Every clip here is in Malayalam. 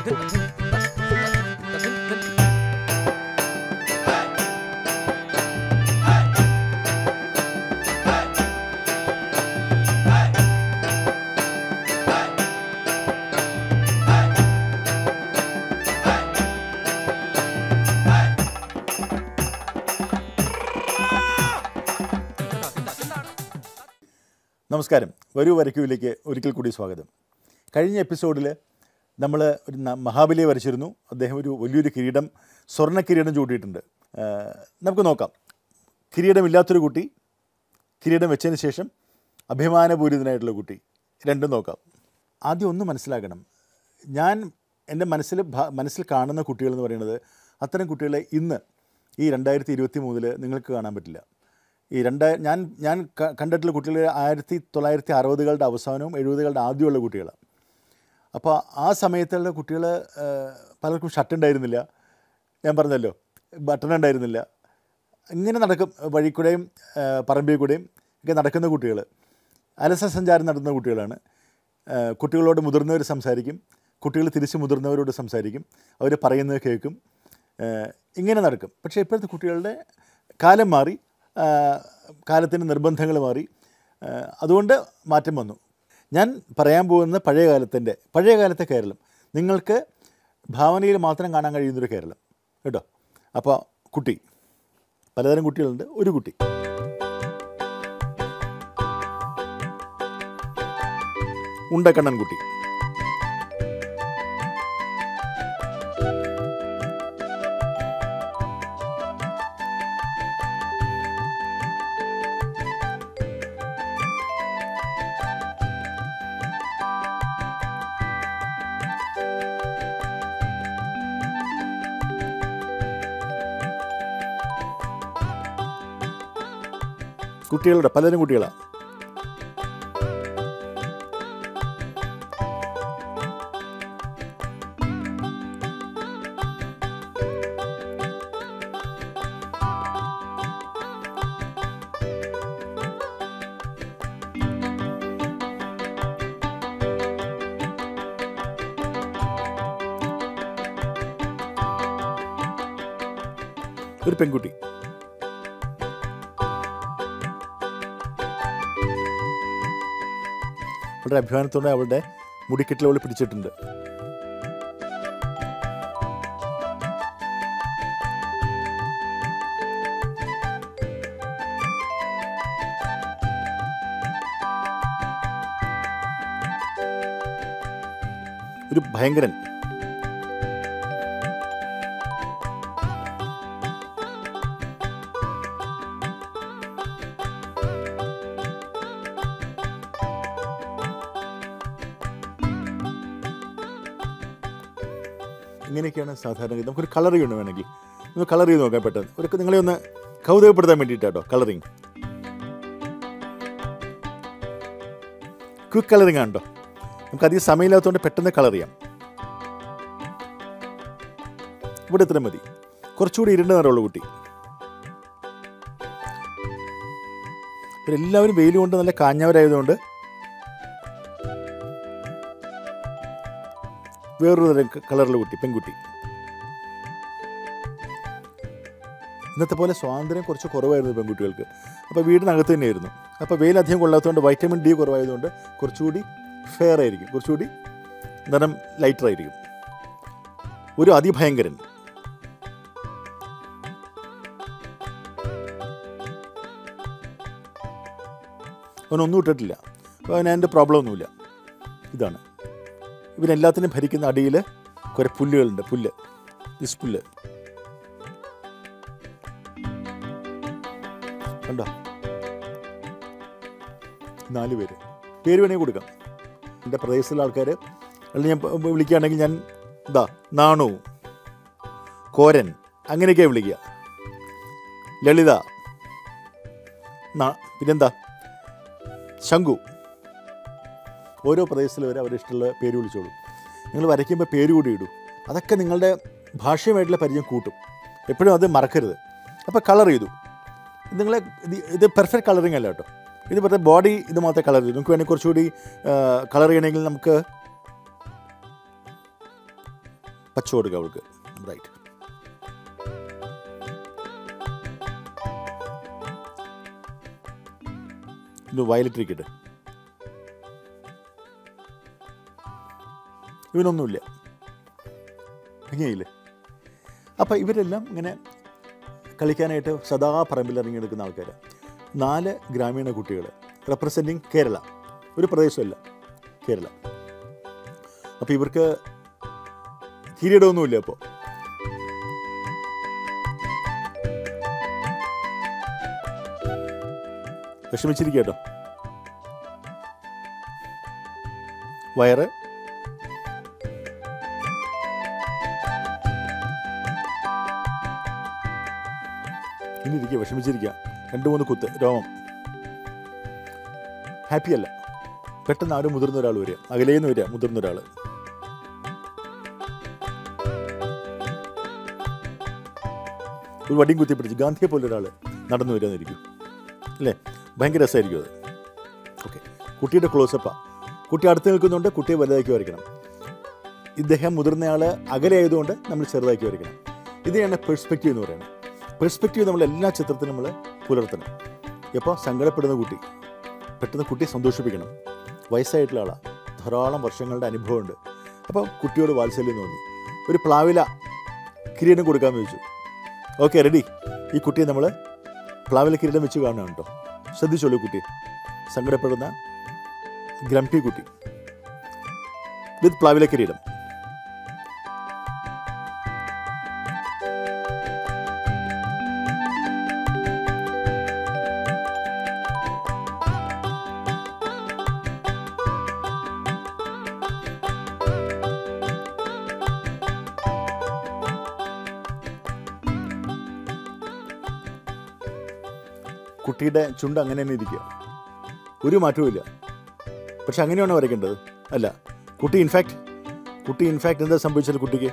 നമസ്കാരം വരൂ വരയ്ക്കൂലേക്ക് ഒരിക്കൽ കൂടി സ്വാഗതം കഴിഞ്ഞ എപ്പിസോഡിൽ നമ്മൾ ഒരു ന- മഹാബലിയെ വരച്ചിരുന്നു അദ്ദേഹം ഒരു വലിയൊരു കിരീടം സ്വർണ്ണ കിരീടം ചൂട്ടിയിട്ടുണ്ട് ആ, നമുക്ക് നോക്കാം കിരീടമില്ലാത്തൊരു കുട്ടി കിരീടം വെച്ചതിന് ശേഷം അഭിമാനപൂരിതനായിട്ടുള്ള കുട്ടി രണ്ടും നോക്കാം ആദ്യം ഒന്ന് മനസ്സിലാക്കണം ഞാൻ എൻ്റെ മനസ്സിൽ ഭ- മനസ്സിൽ കാണുന്ന കുട്ടികൾ എന്ന് പറയുന്നത് അത്തരം കുട്ടികളെ ഇന്ന് ഈ രണ്ടായിരത്തി ഇരുപത്തി മൂന്നിൽ നിങ്ങൾക്ക് കാണാൻ പറ്റില്ല ഈ രണ്ടായ ഞാൻ ഞാൻ ക- കണ്ടിട്ടുള്ള കുട്ടികൾ ആയിരത്തി തൊള്ളായിരത്തി അറുപതുകളുടെ അവസാനവും എഴുപതുകളുടെ ആദ്യമുള്ള കുട്ടികളാണ് അപ്പോൾ ആ സമയത്തുള്ള കുട്ടികൾ പലർക്കും ഷർട്ട് ഉണ്ടായിരുന്നില്ല ഞാൻ പറഞ്ഞല്ലോ ബട്ടൺ ഉണ്ടായിരുന്നില്ല ഇങ്ങനെ നടക്കും വഴി കൂടെയും ആ, പറമ്പിൽ കൂടെയും ഒക്കെ നടക്കുന്ന കുട്ടികൾ അലസ സഞ്ചാരം നടത്തുന്ന കുട്ടികളാണ് ആ, കുട്ടികളോട് മുതിർന്നവർ സംസാരിക്കും കുട്ടികൾ തിരിച്ച് മുതിർന്നവരോട് സംസാരിക്കും അവർ പറയുന്നത് കേൾക്കും ആ, ഇങ്ങനെ നടക്കും പക്ഷേ ഇപ്പോഴത്തെ കുട്ടികളുടെ കാലം മാറി ആ, കാലത്തിൻ്റെ നിർബന്ധങ്ങൾ മാറി ആ, അതുകൊണ്ട് മാറ്റം വന്നു ഞാൻ പറയാൻ പോകുന്ന പഴയ കാലത്തിൻ്റെ പഴയ കാലത്തെ കേരളം നിങ്ങൾക്ക് ഭാവനയിൽ മാത്രം കാണാൻ കഴിയുന്നൊരു കേരളം കേട്ടോ അപ്പോൾ കുട്ടി പലതരം കുട്ടികളുണ്ട് ഒരു കുട്ടി ഉണ്ടക്കണ്ണൻ കുട്ടി കുട്ടികളുടെ പലതരം കുട്ടികളാണ് ഒരു പെൺകുട്ടി വളരെ അഭിമാനത്തോടെ അവളുടെ മുടിക്കെട്ടിൽ അവൾ പിടിച്ചിട്ടുണ്ട് ഒരു ഭയങ്കരൻ ഇങ്ങനെയൊക്കെയാണ് സാധാരണ നമുക്കൊരു കളർ ചെയ്യണം വേണമെങ്കിൽ ഒന്ന് കളർ ചെയ്ത് നോക്കാൻ പെട്ടെന്ന് ഒരു നിങ്ങളെ ഒന്ന് കൗതുകപ്പെടുത്താൻ വേണ്ടിയിട്ടാട്ടോ കളറിങ് ക്വിക്ക് കളറിങ് ആണല്ലോ നമുക്ക് അധികം സമയമില്ലാത്തതുകൊണ്ട് പെട്ടെന്ന് കളർ ചെയ്യാം ഇവിടെ ഇത്ര മതി കുറച്ചുകൂടി ഇരുണ്ട നിറമുള്ള കുട്ടി ഇവരെല്ലാവരും വെയിൽ കൊണ്ട് നല്ല കാഞ്ഞവരായതുകൊണ്ട് വേറൊരു തരം കളറുള്ള കുട്ടി പെൺകുട്ടി ഇന്നത്തെ പോലെ സ്വാതന്ത്ര്യം കുറച്ച് കുറവായിരുന്നു പെൺകുട്ടികൾക്ക് അപ്പോൾ വീടിനകത്ത് തന്നെയായിരുന്നു അപ്പോൾ വെയിൽ അധികം കൊള്ളാത്തതുകൊണ്ട് വൈറ്റമിൻ ഡി കുറവായതുകൊണ്ട് കുറച്ചുകൂടി ഫെയർ ആയിരിക്കും കുറച്ചുകൂടി നിറം ലൈറ്റർ ആയിരിക്കും ഒരു അതിഭയങ്കരൻ അവനൊന്നും ഇട്ടിട്ടില്ല അപ്പോൾ അവന് അതിൻ്റെ പ്രോബ്ലം ഒന്നുമില്ല ഇതാണ് ഇവരെല്ലാത്തിനും ഭരിക്കുന്ന അടിയിൽ കുറേ പുല്ലുകളുണ്ട് പുല്ല് ദിസ് പുല്ല് കണ്ടോ നാല് പേര് പേര് വേണമെങ്കിൽ കൊടുക്കാം എൻ്റെ പ്രദേശത്തുള്ള ആൾക്കാർ അല്ലെങ്കിൽ ഞാൻ പ- വിളിക്കുകയാണെങ്കിൽ ഞാൻ ഇതാ നാണു കോരൻ അങ്ങനെയൊക്കെയാണ് വിളിക്കുക ലളിത നാ- പിന്നെന്താ ശംഖു ഓരോ പ്രദേശത്തിലും അവരെ ഇഷ്ടമുള്ള പേര് വിളിച്ചോളൂ നിങ്ങൾ വരയ്ക്കുമ്പോൾ പേര് കൂടി ഇടൂ അതൊക്കെ നിങ്ങളുടെ ഭാഷയുമായിട്ടുള്ള പരിചയം കൂട്ടും എപ്പോഴും അത് മറക്കരുത് അപ്പോൾ കളർ ചെയ്തു ഇത് നിങ്ങളെ ഇത് ഇത് പെർഫെക്റ്റ് കളറിങ് അല്ല കേട്ടോ ഇത് പറഞ്ഞ ബോഡി ഇത് മാത്രമേ കളർ ചെയ്തു നിങ്ങൾക്ക് വേണമെങ്കിൽ കുറച്ചുകൂടി കളർ ചെയ്യണമെങ്കിൽ നമുക്ക് പച്ച കൊടുക്കുക അവൾക്ക് റൈറ്റ് ഇത് വയലറ്റ് ഇരിക്കട്ടെ ഇവനൊന്നുമില്ല ഭംഗിയായില്ലേ അപ്പോൾ ഇവരെല്ലാം ഇങ്ങനെ കളിക്കാനായിട്ട് സദാ പറമ്പിൽ ഇറങ്ങിയെടുക്കുന്ന ആൾക്കാർ നാല് ഗ്രാമീണ കുട്ടികൾ റെപ്രസെൻറ്റിങ് കേരള ഒരു പ്രദേശമല്ല കേരള അപ്പോൾ ഇവർക്ക് കിരീടമൊന്നുമില്ല അപ്പോൾ വിഷമിച്ചിരിക്കുക കേട്ടോ വയറ് ഇനി ഇരിക്കുക വിഷമിച്ചിരിക്കുക രണ്ട് മൂന്ന് കുത്ത് രോമം ഹാപ്പി അല്ല പെട്ടെന്ന് ആരും മുതിർന്ന ഒരാൾ വരിക അകലേന്ന് വരിക മുതിർന്ന ഒരാൾ ഒരു വടിയും കുത്തി പിടിച്ച് ഗാന്ധിയെ പോലെ ഒരാൾ നടന്നു വരാന്നിരിക്കും അല്ലേ ഭയങ്കര രസമായിരിക്കും അത് ഓക്കെ കുട്ടിയുടെ ക്ലോസപ്പാണ് കുട്ടി അടുത്ത് നിൽക്കുന്നുണ്ട് കുട്ടിയെ വലുതാക്കി വരയ്ക്കണം ഇദ്ദേഹം മുതിർന്നയാൾ അകലെ ആയതുകൊണ്ട് നമ്മൾ ചെറുതാക്കി വരയ്ക്കണം ഇതിനെയാണ് പെർസ്പെക്റ്റീവ് എന്ന് പറയുന്നത് പെർസ്പെക്റ്റീവ് നമ്മൾ എല്ലാ ചിത്രത്തിനും നമ്മൾ പുലർത്തണം എപ്പോൾ സങ്കടപ്പെടുന്ന കുട്ടി പെട്ടെന്ന് കുട്ടിയെ സന്തോഷിപ്പിക്കണം വയസ്സായിട്ടുള്ള ആളാണ് ധാരാളം വർഷങ്ങളുടെ അനുഭവമുണ്ട് അപ്പോൾ കുട്ടിയോട് വാത്സല്യം തോന്നി ഒരു പ്ലാവില കിരീടം കൊടുക്കാമെന്ന് ചോദിച്ചു ഓക്കെ റെഡി ഈ കുട്ടിയെ നമ്മൾ പ്ലാവില കിരീടം വെച്ച് കാണുകയാണ് കേട്ടോ ശ്രദ്ധിച്ചോളൂ കുട്ടി സങ്കടപ്പെടുന്ന ഗ്രംപി കുട്ടി വിത്ത് പ്ലാവില കിരീടം കുട്ടിയുടെ ചുണ്ട് അങ്ങനെ തന്നെ ഇരിക്കുക ഒരു മാറ്റവുമില്ല പക്ഷെ അങ്ങനെയാണോ വരയ്ക്കേണ്ടത് അല്ല കുട്ടി ഇൻഫാക്റ്റ് കുട്ടി ഇൻഫാക്റ്റ് എന്താ സംഭവിച്ചത് കുട്ടിക്ക്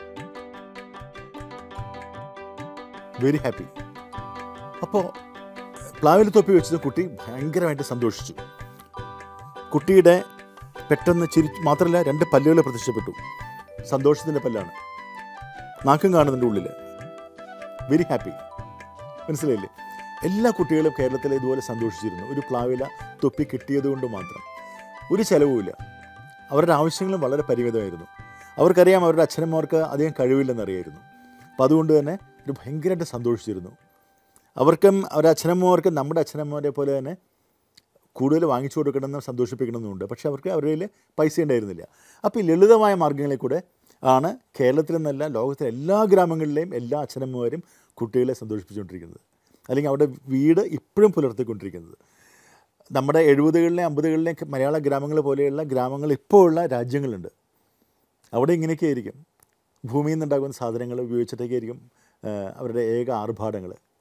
വെരി ഹാപ്പി അപ്പോൾ പ്ലാവിൽ തൊപ്പി വെച്ചത് കുട്ടി ഭയങ്കരമായിട്ട് സന്തോഷിച്ചു കുട്ടിയുടെ പെട്ടെന്ന് ചിരി മാത്രമല്ല രണ്ട് പല്ലുകൾ പ്രത്യക്ഷപ്പെട്ടു സന്തോഷത്തിൻ്റെ പല്ലാണ് നാക്കും കാണുന്നുണ്ട് ഉള്ളിൽ വെരി ഹാപ്പി മനസ്സിലായില്ലേ എല്ലാ കുട്ടികളും കേരളത്തിൽ ഇതുപോലെ സന്തോഷിച്ചിരുന്നു ഒരു പ്ലാവില തൊപ്പി കിട്ടിയത് കൊണ്ട് മാത്രം ഒരു ചിലവുമില്ല അവരുടെ ആവശ്യങ്ങളും വളരെ പരിമിതമായിരുന്നു അവർക്കറിയാം അവരുടെ അച്ഛനമ്മമാർക്ക് അധികം കഴിവില്ലെന്നറിയായിരുന്നു അപ്പം അതുകൊണ്ട് തന്നെ ഒരു ഭയങ്കരമായിട്ട് സന്തോഷിച്ചിരുന്നു അവർക്കും അവരുടെ അച്ഛനമ്മമാർക്കും നമ്മുടെ അച്ഛനമ്മമാരെ പോലെ തന്നെ കൂടുതൽ വാങ്ങിച്ചു കൊടുക്കണമെന്ന് സന്തോഷിപ്പിക്കണമെന്നുണ്ട് പക്ഷേ അവർക്ക് അവരുടെ കയ്യിൽ പൈസ ഉണ്ടായിരുന്നില്ല അപ്പോൾ ഈ ലളിതമായ മാർഗ്ഗങ്ങളിൽ കൂടെ ആണ് കേരളത്തിൽ നിന്നല്ല ലോകത്തിലെ എല്ലാ ഗ്രാമങ്ങളിലെയും എല്ലാ അച്ഛനമ്മമാരും കുട്ടികളെ സന്തോഷിപ്പിച്ചുകൊണ്ടിരിക്കുന്നത് അല്ലെങ്കിൽ അവിടെ വീട് ഇപ്പോഴും പുലർത്തിക്കൊണ്ടിരിക്കുന്നത് നമ്മുടെ എഴുപതുകളിലെയും അമ്പതുകളിലെയും മലയാള ഗ്രാമങ്ങൾ പോലെയുള്ള ഗ്രാമങ്ങൾ ഇപ്പോൾ ഉള്ള രാജ്യങ്ങളുണ്ട് അവിടെ ഇങ്ങനെയൊക്കെ ആയിരിക്കും ഭൂമിയിൽ നിന്നുണ്ടാകുന്ന സാധനങ്ങൾ ഉപയോഗിച്ചിട്ടൊക്കെ ആയിരിക്കും ആ, അവരുടെ ഏക ആർഭാടങ്ങൾ